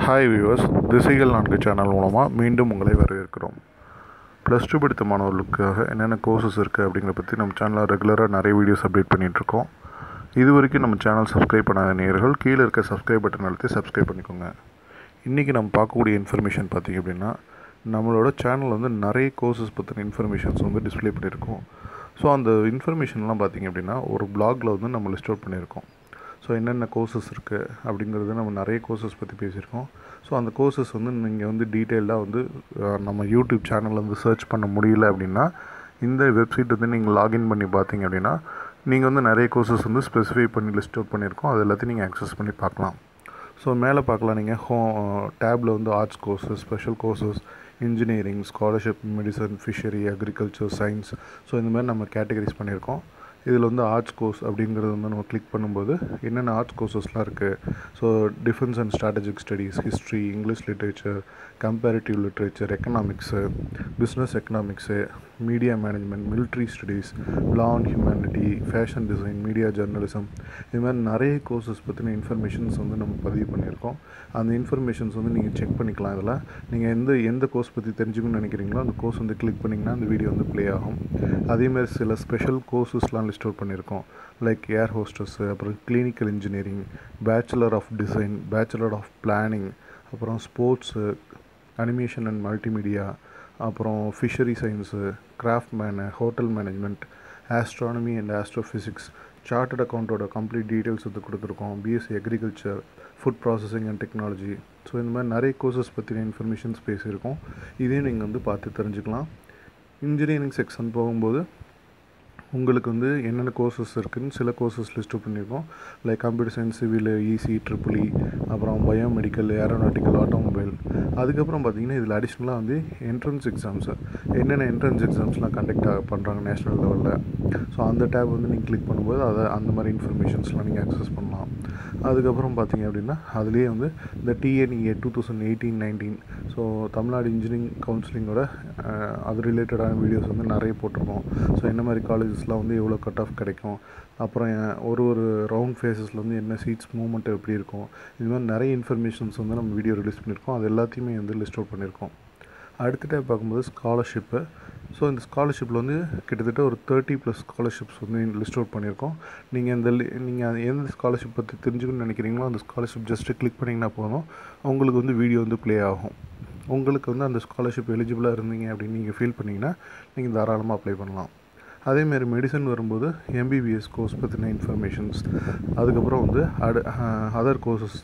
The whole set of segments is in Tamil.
ஹாய் வியூவர்ஸ் திசைகள் நான்கு சேனல் மூலமாக மீண்டும் உங்களை வரவேற்கிறோம் ப்ளஸ் டூ படித்த மாணவர்களுக்காக என்னென்ன கோர்சஸ் இருக்குது அப்படிங்கிறத பற்றி நம்ம சேனலில் ரெகுலராக நிறைய வீடியோஸ் அப்டேட் பண்ணிகிட்ருக்கோம் இது வரைக்கும் நம்ம சேனல் சப்ஸ்கிரைப் பண்ணாத நேயர்கள் கீழே இருக்க சப்ஸ்கிரைப் பட்டன் அழுத்தி சப்ஸ்கிரைப் பண்ணிக்கோங்க இன்றைக்கி நம்ம பார்க்கக்கூடிய இன்ஃபர்மேஷன் பார்த்திங்க அப்படின்னா நம்மளோட சேனல் வந்து நிறைய கோர்சஸ் பற்றின இன்ஃபர்மேஷன்ஸ் வந்து டிஸ்ப்ளே பண்ணியிருக்கோம் ஸோ அந்த இன்ஃபர்மேஷன்லாம் பார்த்திங்க அப்படின்னா ஒரு பிளாகில் வந்து நம்ம லிஸ்ட் அவுட் பண்ணியிருக்கோம் ஸோ என்னென்ன கோர்சஸ் இருக்குது அப்படிங்கிறது நம்ம நிறைய கோர்சஸ் பற்றி பேசியிருக்கோம் ஸோ அந்த கோர்சஸ் வந்து நீங்கள் வந்து டீட்டெயில்டாக வந்து அஹ், நம்ம யூடியூப் சேனலில் வந்து சர்ச் பண்ண முடியல அப்படின்னா இந்த வெப்சைட் வந்து நீங்கள் லாகின் பண்ணி பார்த்தீங்க அப்படின்னா நீங்கள் வந்து நிறைய கோர்சஸ் வந்து ஸ்பெசிஃபை பண்ணி லிஸ்ட் அவுட் பண்ணியிருக்கோம் அது எல்லாத்தையும் நீங்கள் அக்சஸ் பண்ணி பார்க்கலாம் ஸோ மேலே பார்க்கலாம் நீங்கள் ஹோ டேப்பில் வந்து arts courses special courses engineering scholarship medicine fishery agriculture science so இந்த மாதிரி நம்ம கேட்டகரிஸ் பண்ணியிருக்கோம் இதில் வந்து ஆர்ட்ஸ் கோர்ஸ் அப்படிங்கிறது வந்து நம்ம கிளிக் பண்ணும்போது என்னென்ன ஆர்ட்ஸ் கோர்சஸ்லாம் இருக்குது so defence and strategic studies history English literature comparative literature economics business economics media management military studies law and humanity fashion design media journalism இது மாதிரி நிறைய கோர்சஸ் பற்றின இன்ஃபர்மேஷன்ஸ் வந்து நம்ம பதிவு பண்ணியிருக்கோம் அந்த இன்ஃபர்மேஷன்ஸ் வந்து நீங்கள் செக் பண்ணிக்கலாம் இதில் நீங்கள் எந்த எந்த கோர்ஸ் பற்றி தெரிஞ்சுக்கணும்னு நினைக்கிறீங்களோ அந்த கோர்ஸ் வந்து கிளிக் பண்ணிங்கன்னா அந்த வீடியோ வந்து ப்ளே ஆகும் அதேமாதிரி சில ஸ்பெஷல் கோர்சஸ்லாம் லிஸ்ட் அவுட் பண்ணியிருக்கோம் லைக் ஏர் ஹோஸ்டஸ்ஸு அப்புறம் clinical engineering bachelor of design bachelor of planning அப்புறம் ஸ்போர்ட்ஸு அனிமேஷன் அண்ட் மல்டிமீடியா அப்புறம் fishery science craft man hotel management astronomy and astrophysics chartered அக்கௌண்ட்டோட கம்ப்ளீட் டீட்டெயில்ஸ் வந்து கொடுத்துருக்கோம் BSc agriculture food processing and technology so இந்த மாதிரி நிறைய கோர்சஸ் பற்றின இன்ஃபர்மேஷன்ஸ் பேசியிருக்கோம் இதையும் நீங்கள் வந்து பார்த்து தெரிஞ்சுக்கலாம் இன்ஜினியரிங் செக்ஷன் போகும்போது உங்களுக்கு வந்து என்னென்ன கோர்சஸ் இருக்குதுன்னு சில கோர்சஸ் லிஸ்ட் பண்ணியிருக்கோம் like computer science civil EC triple E அப்புறம் பயோமெடிக்கல் ஏரோநாட்டிக்கல் ஆட்டோமொபைல் அதுக்கப்புறம் பார்த்தீங்கன்னா இதில் அடிஷ்னலாக வந்து என்ட்ரன்ஸ் எக்ஸாம்ஸ் என்னென்ன என்ட்ரன்ஸ் எக்ஸாம்ஸ்லாம் கண்டக்ட் பண்ணுறாங்க நேஷ்னல் லெவலில் ஸோ அந்த டேப் வந்து நீங்கள் கிளிக் பண்ணும்போது அதை அந்த மாதிரி இன்ஃபர்மேஷன்ஸ்லாம் நீங்கள் அக்சஸ் பண்ணலாம் அதுக்கப்புறம் பார்த்தீங்க அப்படின்னா அதுலேயே வந்து இந்த TNEA two thousand eighteen nineteen so Tamil Nadu engineering கவுன்சிலிங்கோட அஹ், அது ரிலேட்டடான வீடியோஸ் வந்து நிறைய போட்டிருக்கோம் ஸோ என்ன மாதிரி காலேஜஸ்லாம் வந்து எவ்வளோ கட் ஆஃப் கிடைக்கும் அப்புறம் அஹ், ஒரு ஒரு ரவுண்ட் ஃபேஸஸில் வந்து என்ன சீட்ஸ் மூவ்மெண்ட் எப்படி இருக்கும் இது மாதிரி நிறைய இன்ஃபர்மேஷன்ஸ் வந்து நம்ம வீடியோ ரிலீஸ் பண்ணியிருக்கோம் அது எல்லாத்தையுமே வந்து லிஸ்ட் அவுட் பண்ணியிருக்கோம் அடுத்த டைப் பார்க்கும்போது ஸ்காலர்ஷிப்பு ஸோ இந்த ஸ்காலர்ஷிப்பில் வந்து கிட்டத்தட்ட ஒரு தேர்ட்டி ப்ளஸ் ஸ்காலர்ஷிப்ஸ் வந்து லிஸ்ட் அவுட் பண்ணியிருக்கோம் நீங்கள் இந்த நீங்கள் எந்த ஸ்காலர்ஷிப் பற்றி தெரிஞ்சுக்கணும்னு நினைக்கிறீங்களோ அந்த ஸ்காலர்ஷிப் ஜஸ்ட்டு கிளிக் பண்ணிங்கன்னா போதும் உங்களுக்கு வந்து வீடியோ வந்து ப்ளே ஆகும் உங்களுக்கு வந்து அந்த ஸ்காலர்ஷிப் எலிஜிபிளாக இருந்தீங்க அப்படின்னு நீங்கள் ஃபீல் பண்ணிங்கன்னா நீங்கள் தாராளமாக அப்ளை பண்ணலாம் அதேமாரி மெடிசன் வரும்போது எம்பிபிஎஸ் கோர்ஸ் பற்றின இன்ஃபர்மேஷன்ஸ் அதுக்கப்புறம் வந்து அடு அதர் கோர்சஸ்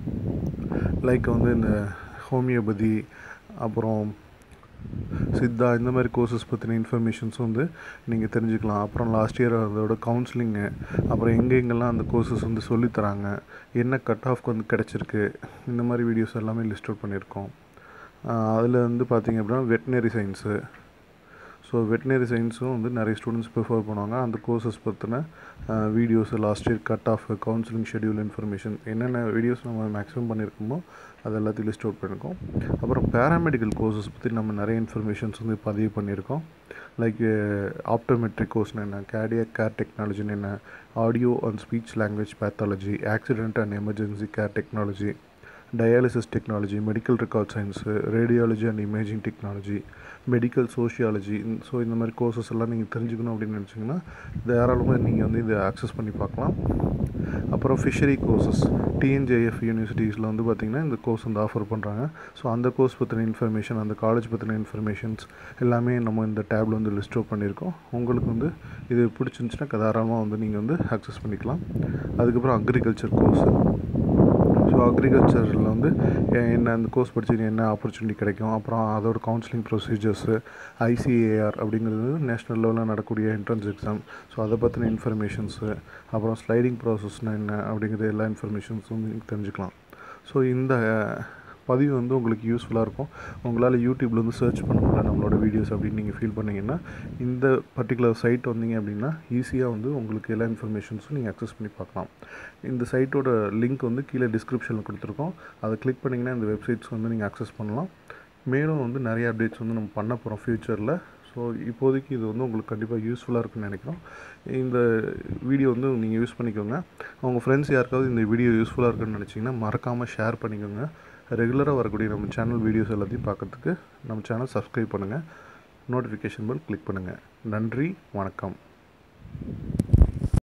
லைக் வந்து இந்த ஹோமியோபதி அப்புறம் சித்தா இந்த மாதிரி கோர்சஸ் பற்றின இன்ஃபர்மேஷன்ஸ் வந்து நீங்கள் தெரிஞ்சுக்கலாம் அப்புறம் லாஸ்ட் இயர் அதோட கவுன்சிலிங்கு அப்புறம் எங்கே எங்கெல்லாம் அந்த கோர்சஸ் வந்து சொல்லித் தராங்க என்ன கட் ஆஃப்க்கு வந்து கிடச்சிருக்கு இந்த மாதிரி வீடியோஸ் எல்லாமே லிஸ்ட் அவுட் பண்ணியிருக்கோம் அதில் வந்து பார்த்தீங்க அப்படின்னா வெட்டினரி சயின்ஸு ஸோ வெட்டினரி சயின்ஸும் வந்து நிறைய ஸ்டூடெண்ட்ஸ் ப்ரிஃபர் பண்ணுவாங்க அந்த கோர்சஸ் பற்றின videos last year cut off counselling schedule information என்னென்ன வீடியோஸ் நம்ம மேக்ஸிமம் பண்ணியிருக்கோமோ அது எல்லாத்தையும் லிஸ்ட் அவுட் பண்ணியிருக்கோம் அப்புறம் பேராமெடிக்கல் கோர்சஸ் பற்றி நம்ம நிறைய இன்ஃபர்மேஷன்ஸ் வந்து பதிவு பண்ணியிருக்கோம் லைக் ஆப்டோமெட்ரிக் கோர்ஸ்னு என்ன கேடியக் கேர் டெக்னாலஜின்னு என்ன audio and speech language pathology accident and emergency care technology dialysis technology medical record science radiology and imaging technology medical sociology so இந்த மாதிரி கோர்சஸ் எல்லாம் நீங்கள் தெரிஞ்சுக்கணும் அப்படின்னு நினச்சிங்கன்னா தாராளமாக நீங்கள் வந்து இதை அக்சஸ் பண்ணி பார்க்கலாம் அப்புறம் ஃபிஷரி கோர்சஸ் டிஎன்ஜேஎஃப் யூனிவர்சிட்டிஸில் வந்து பார்த்திங்கன்னா இந்த கோர்ஸ் வந்து ஆஃபர் பண்ணுறாங்க ஸோ அந்த கோர்ஸ் பற்றின இன்ஃபர்மேஷன் அந்த காலேஜ் பற்றின இன்ஃபர்மேஷன்ஸ் எல்லாமே நம்ம இந்த டேப்பில் வந்து லிஸ்ட் அவுட் பண்ணியிருக்கோம் உங்களுக்கு வந்து இது பிடிச்சிருந்துச்சுன்னா தாராளமாக வந்து நீங்கள் வந்து அக்சஸ் பண்ணிக்கலாம் அதுக்கப்புறம் அக்ரிகல்ச்சர் கோர்ஸ் ஸோ அக்ரிகல்ச்சரில் வந்து எ- என்ன அந்த கோர்ஸ் படிச்சு என்ன ஆப்பர்ச்சுனிட்டி கிடைக்கும் அப்புறம் அதோட கவுன்சிலிங் ப்ரொசீஜர்ஸு ஐசிஏஆர் அப்படிங்கிறது நேஷ்னல் லெவலில் நடக்கக்கூடிய என்ட்ரன்ஸ் எக்ஸாம் ஸோ அதை பற்றின இன்ஃபர்மேஷன்ஸு அப்புறம் ஸ்லைடிங் ப்ராசஸ்னால் என்ன அப்படிங்கிற எல்லா இன்ஃபர்மேஷன்ஸும் நீங்கள் தெரிஞ்சுக்கலாம் ஸோ இந்த பதிவு வந்து உங்களுக்கு யூஸ்ஃபுல்லாக இருக்கும் உங்களால் யூடியூப்ல வந்து சர்ச் பண்ண முடியல நம்மளோட வீடியோஸ் அப்படின்னு நீங்கள் ஃபீல் பண்ணீங்கன்னா இந்த பர்டிகுலர் சைட் வந்தீங்க அப்படின்னா ஈஸியாக வந்து உங்களுக்கு எல்லா இன்ஃபர்மேஷன்ஸும் நீங்கள் அக்சஸ் பண்ணி பார்க்கலாம் இந்த சைட்டோட லிங்க் வந்து கீழே டிஸ்கிரிப்ஷனில் கொடுத்துருக்கோம் அதை கிளிக் பண்ணிங்கன்னா இந்த வெப்சைட்ஸ் வந்து நீங்கள் அக்சஸ் பண்ணலாம் மேலும் வந்து நிறைய அப்டேட்ஸ் வந்து நம்ம பண்ண போகிறோம் ஃப்யூச்சரில் ஸோ இப்போதைக்கு இது வந்து உங்களுக்கு கண்டிப்பாக யூஸ்ஃபுல்லாக இருக்குன்னு நினைக்கிறோம் இந்த வீடியோ வந்து நீங்கள் யூஸ் பண்ணிக்கோங்க உங்கள் ஃப்ரெண்ட்ஸ் யாருக்காவது இந்த வீடியோ யூஸ்ஃபுல்லாக இருக்குன்னு நினச்சிங்கன்னா மறக்காமல் ஷேர் பண்ணிக்கோங்க ரெகுலராக வரக்கூடிய நம்ம சேனல் வீடியோஸ் எல்லாத்தையும் பார்க்கறதுக்கு நம்ம சேனல் சப்ஸ்கிரைப் பண்ணுங்கள் நோட்டிஃபிகேஷன் பெல் கிளிக் பண்ணுங்கள் நன்றி வணக்கம்